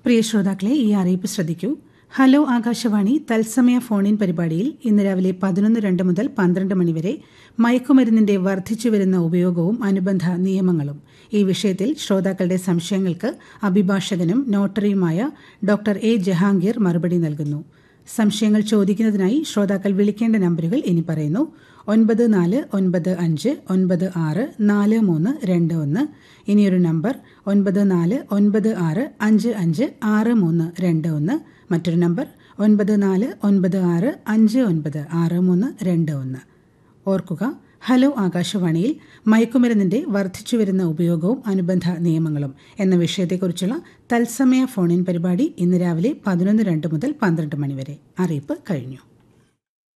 പ്രിയ ശ്രോതാക്കളെ ഈ അറിയിപ്പ് ശ്രദ്ധിക്കൂ ഹലോ ആകാശവാണി തത്സമയ ഫോണിൻ പരിപാടിയിൽ ഇന്ന് രാവിലെ പതിനൊന്ന് രണ്ട് മുതൽ പന്ത്രണ്ട് മണിവരെ മയക്കുമരുന്നിന്റെ വർദ്ധിച്ചുവരുന്ന ഉപയോഗവും അനുബന്ധ നിയമങ്ങളും ഈ വിഷയത്തിൽ ശ്രോതാക്കളുടെ സംശയങ്ങൾക്ക് അഭിഭാഷകനും നോട്ടറിയുമായ ഡോക്ടർ എ ജഹാംഗീർ മറുപടി നൽകുന്നു സംശയങ്ങൾ ചോദിക്കുന്നതിനായി ശ്രോതാക്കൾ വിളിക്കേണ്ട നമ്പറുകൾ ഇനി പറയുന്നു ഒൻപത് നാല് ഒൻപത് അഞ്ച് ഒൻപത് ആറ് നാല് മൂന്ന് രണ്ട് ഒന്ന് ഇനിയൊരു നമ്പർ ഒൻപത് നാല് ഒൻപത് ആറ് അഞ്ച് അഞ്ച് ആറ് മൂന്ന് രണ്ട് ഒന്ന് മറ്റൊരു നമ്പർ ഒൻപത് നാല് ഒൻപത് ആറ് അഞ്ച് ഒൻപത് ആറ് മൂന്ന് രണ്ട് ഒന്ന് ഓർക്കുക ഹലോ ആകാശവാണിയിൽ മയക്കുമരുന്നിന്റെ വർദ്ധിച്ചുവരുന്ന ഉപയോഗവും അനുബന്ധ നിയമങ്ങളും എന്ന വിഷയത്തെക്കുറിച്ചുള്ള തത്സമയ ഫോണിൻ പരിപാടി ഇന്ന് രാവിലെ പതിനൊന്ന് രണ്ട് മുതൽ പന്ത്രണ്ട് മണിവരെ അറിയിപ്പ് കഴിഞ്ഞു